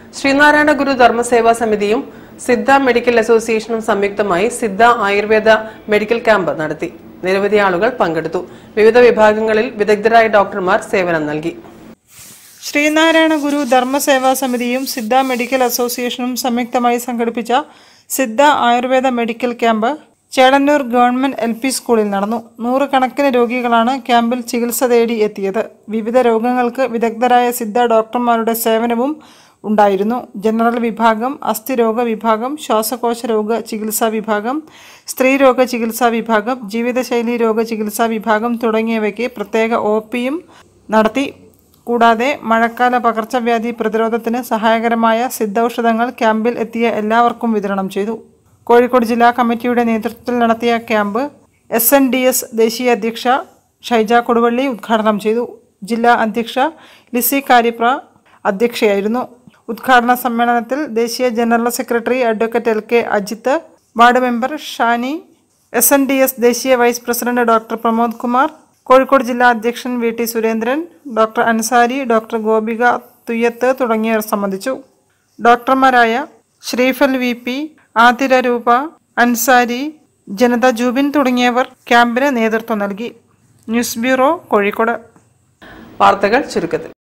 ശ്രീനാരായണ ഗുരു ധർമ്മസേവാ സമിതിയും സിദ്ധ മെഡിക്കൽ അസോസിയേഷനും സംയുക്തമായി സിദ്ധ ആയുർവേദ മെഡിക്കൽ ക്യാമ്പ് നടത്തി നിരവധി ആളുകൾ പങ്കെടുത്തു വിവിധ വിഭാഗങ്ങളിൽ വിദഗ്ധരായ ഡോക്ടർമാർ സേവനം നൽകി ശ്രീനാരായണ ഗുരു ധർമ്മസേവാ സമിതിയും സിദ്ധ മെഡിക്കൽ അസോസിയേഷനും സംയുക്തമായി സംഘടിപ്പിച്ച Siddha Ayurveda medical camp Chelannur government L P സ്കൂളിൽ നടന്നു നൂറുകണക്കിന് രോഗികളാണ് ക്യാമ്പിൽ ചികിത്സ തേടി എത്തിയത് വിവിധ രോഗങ്ങൾക്ക് വിദഗ്ധരായ സിദ്ധ ഡോക്ടർമാരുടെ സേവനവും ഉണ്ടായിരുന്നു ജനറൽ വിഭാഗം അസ്ഥിരോഗ വിഭാഗം ശ്വാസകോശ രോഗ ചികിത്സാ വിഭാഗം സ്ത്രീരോഗ ചികിത്സാ വിഭാഗം ജീവിതശൈലി രോഗ ചികിത്സാ വിഭാഗം തുടങ്ങിയവയ്ക്ക് പ്രത്യേക ഒ പിയും നടത്തി കൂടാതെ മഴക്കാല പകർച്ചവ്യാധി പ്രതിരോധത്തിന് സഹായകരമായ സിദ്ധൌഷധങ്ങൾ ക്യാമ്പിൽ എത്തിയ എല്ലാവർക്കും വിതരണം ചെയ്തു കോഴിക്കോട് ജില്ലാ കമ്മിറ്റിയുടെ നേതൃത്വത്തിൽ നടത്തിയ camp S N D S ദേശീയ അധ്യക്ഷ ഷൈജ കൊടുവള്ളി ഉദ്ഘാടനം ചെയ്തു ജില്ലാ അധ്യക്ഷ ലിസി കാരിപ്ര അധ്യക്ഷയായിരുന്നു ഉദ്ഘാടന സമ്മേളനത്തിൽ ദേശീയ general secretary advocate L K Ajith ward member Shani S N D S ദേശീയ vice president doctor Pramod Kumar Kozhikode ജില്ലാ അധ്യക്ഷൻ V T Surendran doctor Ansari doctor Gopika Thuyyath തുടങ്ങിയവർ സംബന്ധിച്ചു ഡോക്ടർമാരായ ശ്രീഫൽ വി പി ആതിര രൂപ അൻസാരി ജനത ജൂബിൻ തുടങ്ങിയവർ ക്യാമ്പിന് നേതൃത്വം നൽകി ന്യൂസ് ബ്യൂറോ കോഴിക്കോട് വാർത്തകൾ ചുരുക്കത്തിൽ